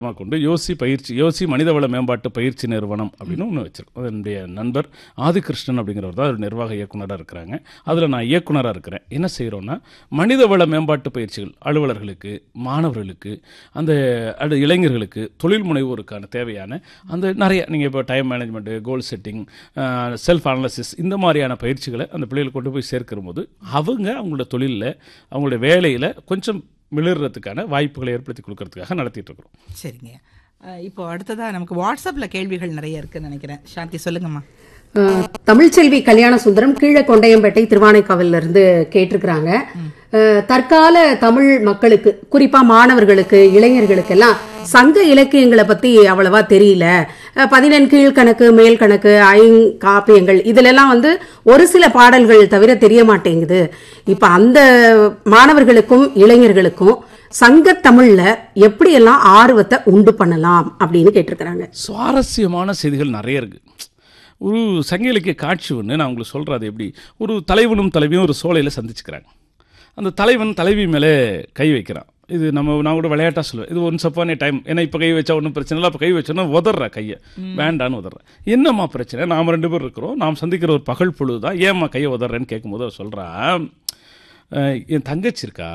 மா கொண்டு யோசி பயிற்சி யோசி மனிதவள மேம்பாட்டு பயிற்சி நிறுவனம் அப்படின்னு ஒன்று வச்சிருக்கோம் அது என்னுடைய நண்பர் ஆதிகிருஷ்ணன் அப்படிங்கிறவர் தான் ஒரு நிர்வாக இயக்குனராக இருக்கிறாங்க அதில் நான் இயக்குனராக இருக்கிறேன் என்ன செய்கிறோன்னா மனிதவள மேம்பாட்டு பயிற்சிகள் அலுவலர்களுக்கு மாணவர்களுக்கு அந்த அது இளைஞர்களுக்கு தொழில் முனைவோருக்கான தேவையான அந்த நிறைய நீங்கள் இப்போ time management goal setting self analysis இந்த மாதிரியான பயிற்சிகளை அந்த பிள்ளைகளை கொண்டு போய் சேர்க்கிற போது அவங்க அவங்களோட தொழிலில் அவங்களுடைய வேலையில் கொஞ்சம் மிளறதுக்கான வாய்ப்புகளை ஏற்படுத்தி கொடுக்கறதுக்காக நடத்திட்டு இருக்கிறோம் சரிங்க அஹ், இப்போ அடுத்ததா நமக்கு வாட்ஸ்அப்ல கேள்விகள் நிறைய இருக்குன்னு நினைக்கிறேன் சாந்தி சொல்லுங்கம்மா அஹ், தமிழ்ச்செல்வி கல்யாண சுந்தரம் கீழே கொண்டையம்பேட்டை திருவானைக்காவல்ல இருந்து கேட்டிருக்கிறாங்க அஹ், தற்கால தமிழ் மக்களுக்கு குறிப்பா மாணவர்களுக்கு இளைஞர்களுக்கு எல்லாம் சங்க இலக்கியங்களை பத்தி அவ்வளவா தெரியல அஹ், பதினெண் கீழ்கணக்கு மேல் கணக்கு ஐங்காப்பியங்கள் இதுல எல்லாம் வந்து ஒரு சில பாடல்கள் தவிர தெரிய மாட்டேங்குது இப்ப அந்த மாணவர்களுக்கும் இளைஞர்களுக்கும் சங்கத் தமிழ்ல எப்படியெல்லாம் ஆர்வத்தை உண்டு பண்ணலாம் அப்படின்னு கேட்டிருக்கிறாங்க சுவாரஸ்யமான செய்திகள் நிறைய இருக்குது ஒரு சங்க இலக்கிய காட்சி ஒன்று நான் உங்களுக்கு சொல்கிறேன் அது எப்படி ஒரு தலைவனும் தலைவியும் ஒரு சோலையில் சந்திச்சுக்கிறாங்க அந்த தலைவன் தலைவி மேலே கை வைக்கிறான் இது நம்ம நான் கூட விளையாட்டாக சொல்லுவேன் இது ஒன்ஸ் அப்பானே டைம் ஏன்னா இப்போ கை வச்சா ஒன்றும் பிரச்சனை இல்லை அப்போ கை வச்சோன்னா உதற கையை வேண்டான்னு உதறேன் என்னம்மா பிரச்சனை நாம் ரெண்டு பேர் இருக்கிறோம் நாம் சந்திக்கிற ஒரு பகல் பொழுது தான் ஏம்மா கையை உதறேன்னு கேட்கும்போது அவ சொல்றா "அஹ், என் தங்கச்சி இருக்கா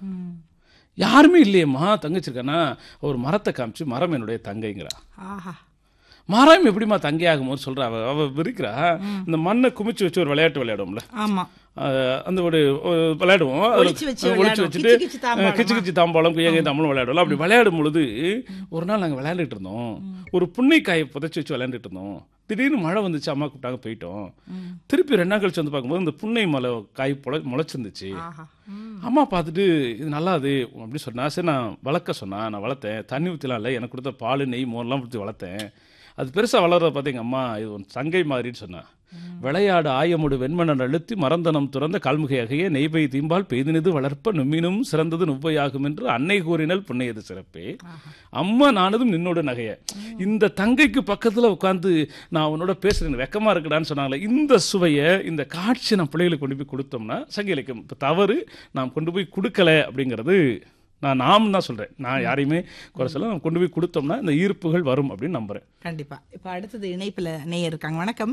யாருமே இல்லையேம்மா தங்கச்சி இருக்கானா ஒரு மரத்தை காமிச்சு மரம் என்னுடைய தங்கைங்கிறா ஆஹா மரம் எப்படிம்மா தங்கை ஆகும்போது சொல்றா அவ அவ விரிக்கிறா இந்த மண்ணை குமிச்சு வச்சு ஒரு விளையாட்டு விளையாடுவோம்ல ஆமா அஹ் அந்த ஒரு ஒரு விளையாடுவோம் அதுல ஒளிச்சு வச்சு ஒளிச்சு விளையாடுவோம். வச்சுட்டு கிச்சு கிச்சு தாம்பாளமா? அஹ் கிச்சு கிச்சு தாம்பாளம் குயகை தமிழும் விளையாடுவோம் அப்படி விளையாடும் பொழுது ஒரு நாள் நாங்கள் விளையாண்டுட்டு இருந்தோம் ஒரு புன்னைக்காயை புதைச்சி வச்சு விளையாண்டுட்டு இருந்தோம் திடீர்னு மழை வந்துச்சு அம்மா கூப்பிட்டாங்க போயிட்டோம் திருப்பி ரெண்டு நாள் கழிச்சு வந்து பார்க்கும்போது இந்த புன்னை மலை காய் முளை முளைச்சிருந்துச்சு ஆஹா ம். அம்மா பார்த்துட்டு இது நல்லா அது அப்படி சொன்னா சரி நான் வளர்க்க சொன்னா நான் வளர்த்தேன் தண்ணி ஊற்றிலாம் இல்லை எனக்கு கொடுத்த பால் நெய் மோர்லாம் ஊற்றி வளர்த்தேன் அது பெருசாக வளர்றத பார்த்து எங்கள் அம்மா இது ஒரு சங்கை மாதிரின்னு சொன்னா விளையாடு ஆயமுடு வெண்மணன் அழுத்தி மறந்தனம் துறந்த கால்முகையாகிய நெய்பை தீம்பால் பெய்தினது வளர்ப்ப நும்மினும் சிறந்தது நுவ்வையாகும் என்று அன்னை கூறினல் புண்ணியது சிறப்பே அம்மா நானதும் நின்னோட நகைய இந்த தங்கைக்கு பக்கத்துல உட்காந்து நான் உன்னோட பேசுறேன் வெக்கமா இருக்குடான்னு சொன்னாங்களே இந்த சுவையை இந்த காட்சி நான் பிள்ளைகளுக்கு கொண்டு போய் கொடுத்தோம்னா சங்க இலக்கியம் இப்போ தவறு நாம் கொண்டு போய் கொடுக்கல அப்படிங்கிறது நான் நாம் தான் சொல்றேன் நான் யாரையுமே குறை சொல்ல நம்ம கொண்டு போய் கொடுத்தோம்னா இந்த ஈர்ப்புகள் வரும் அப்படின்னு நம்புறேன் கண்டிப்பா இப்போ அடுத்தது இணைப்புல நேயர் இருக்காங்க வணக்கம்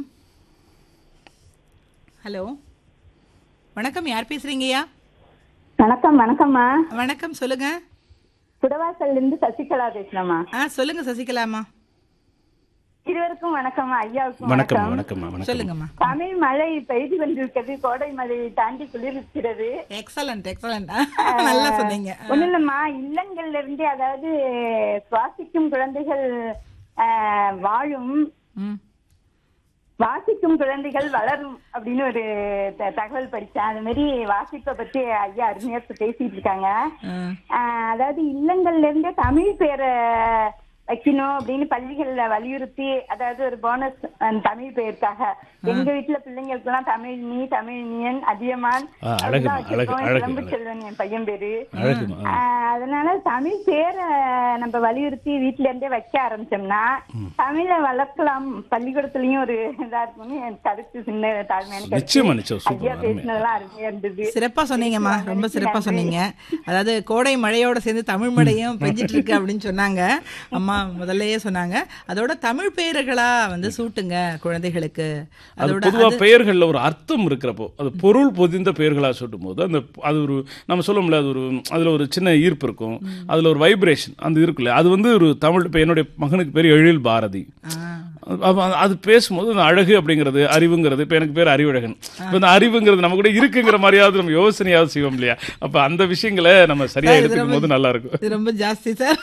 ஹலோ வணக்கம் யார் பேசுறீங்கய்யா வணக்கம் வணக்கம்மா வணக்கம் சொல்லுங்க குடவாசல்ல இருந்து சசிகலா பேசுறேம்மா ஆ சொல்லுங்க சசிகலாமா இருவருக்கும் வணக்கம்மா ஐயாவுக்கும் வணக்கம் வணக்கம் வணக்கம்மா வணக்கம் சொல்லுங்கம்மா தமிழ் மழை பெய்து கொண்டிருக்கிறது கோடை மழையை தாண்டி குளிர்கிறது எக்ஸலண்ட் எக்ஸலண்ட் நல்லா சொன்னீங்க ஒண்ணு இல்லம்மா இல்லங்கள்ல இருந்து அதாவது சுவாசிக்கும் குழந்தைகள் ஆஹ், வாழும் ம் வாசிக்கும் குழந்தைகள் வளரும் அப்படின்னு ஒரு த- தகவல் படிச்சேன் அது மாதிரி வாசிப்பை பத்தி ஐயா அருமையா இப்ப பேசிட்டு இருக்காங்க ஆ. ஆஹ் அதாவது இல்லங்கள்ல இருந்தே தமிழ் பேரை வைக்கணும் அப்படின்னு பள்ளிகள்ல வலியுறுத்தி அதாவது ஒரு போனஸ் தமிழ் பெயருக்காக எங்க வீட்டுல பிள்ளைங்களுக்கு எல்லாம் தமிழ் நீ தமிழ் நீயன் அதியமான் ஆ, அழகுமா, அப்படிதான் வச்சிருக்கோம். அழகு, அழகு, இளம்பு அழகு. செல்வன் என் பையன் பேரு அழகுமா ஆஹ் அதனால தமிழ் பேரை நம்ம வலியுறுத்தி வீட்ல இருந்தே வைக்க ஆரம்பிச்சோம்னா தமிழை வளர்க்கலாம் பள்ளிக்கூடத்துலயும் ஒரு இதா இருக்கும்னு என் கருத்து சின்ன தாழ்மையான நிச்சயமா, கருத்து நிச்சயம். சூப்பர், ஐயா அருமை. பேசினதெல்லாம் அருமையா இருந்தது சிறப்பா சொன்னீங்கம்மா ரொம்ப சிறப்பா சொன்னீங்க அதாவது கோடை மழையோட சேர்ந்து தமிழ் மழையும் பெஞ்சிட்டு இருக்கு அப்படின்னு சொன்னாங்க அம்மா முதல்லயே சொன்னாங்க அதோட தமிழ் பெயர்களா வந்து சூட்டுங்க குழந்தைகளுக்கு அது அதோட பொதுவா பெயர்கள்ல ஒரு அர்த்தம் இருக்கிறப்போ அது பொருள் பொதிந்த பெயர்களா சொல்லும் போது அந்த அது ஒரு நம்ம சொல்லுவோம்ல அது ஒரு அதுல ஒரு சின்ன ஈர்ப்பு இருக்கும் அதுல ஒரு வைப்ரேஷன் அந்த இருக்குல்ல அது வந்து ஒரு தமிழ் இப்போ என்னுடைய மகனுக்கு பேர் எழில் பாரதி அப்ப அது- அது பேசும்போது அந்த அழகு அப்படிங்கிறது அறிவுங்கிறது இப்போ எனக்கு பேர் அறிவழகன் இப்போ இந்த அறிவுங்கிறது நம்ம கூட இருக்குங்கிற மாதிரியாவது நம்ம யோசனையாவது செய்வோம் இல்லையா அப்ப அந்த விஷயங்களை நம்ம சரியா இது எடுத்துக்கும் போது ரொம்ப- நல்லா இருக்கும் இது ரொம்ப ஜாஸ்தி சார்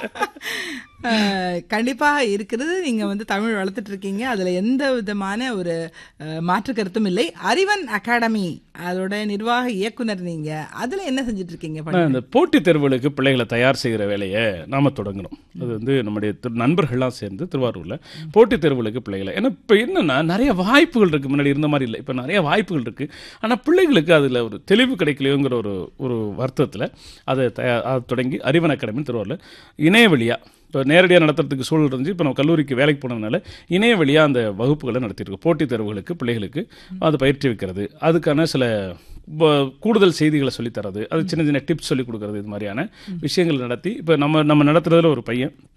அஹ், கண்டிப்பா இருக்கிறது நீங்க வந்து தமிழ் வளர்த்துட்டு இருக்கீங்க அதுல எந்த விதமான ஒரு அஹ், மாற்று கருத்தும் இல்லை அறிவன் அகாடமி அதோட நிர்வாக இயக்குனர் நீங்க அதுல என்ன செஞ்சுட்டு இருக்கீங்க ஆனா, இந்த போட்டித் தேர்வுகளுக்கு பிள்ளைகளை தயார் செய்கிற வேலையை நாம தொடங்கணும் அது வந்து நம்முடைய திரு- நண்பர்கள்லாம் சேர்ந்து திருவாரூரில் போட்டித் தேர்வுகளுக்கு பிள்ளைகளை ஏன்னா இப்போ என்னன்னா நிறைய வாய்ப்புகள் இருக்குது முன்னாடி இருந்த மாதிரி இல்லை இப்போ நிறைய வாய்ப்புகள் இருக்குது ஆனால் பிள்ளைகளுக்கு அதில் ஒரு தெளிவு கிடைக்கலையோங்கிற ஒரு ஒரு வருத்தத்தில் அதை தயா அதை தொடங்கி அறிவன் அகாடமி திருவாரூரில் இணைய வழியாக இப்போ நேரடியாக நடத்துறதுக்கு சூழல் இருந்துச்சு இப்போ நம்ம கல்லூரிக்கு வேலைக்கு போனதுனால இணைய வழியாக அந்த வகுப்புகளை நடத்திட்டு போட்டித் தேர்வுகளுக்கு பிள்ளைகளுக்கு அது பயிற்சி வைக்கிறது அதுக்கான சில ப- கூடுதல் செய்திகளை சொல்லித் தரது அது சின்ன சின்ன டிப்ஸ் சொல்லி கொடுக்கறது இது மாதிரியான விஷயங்கள் நடத்தி இப்போ நம்ம நம்ம நடத்துறதுல ஒரு பையன்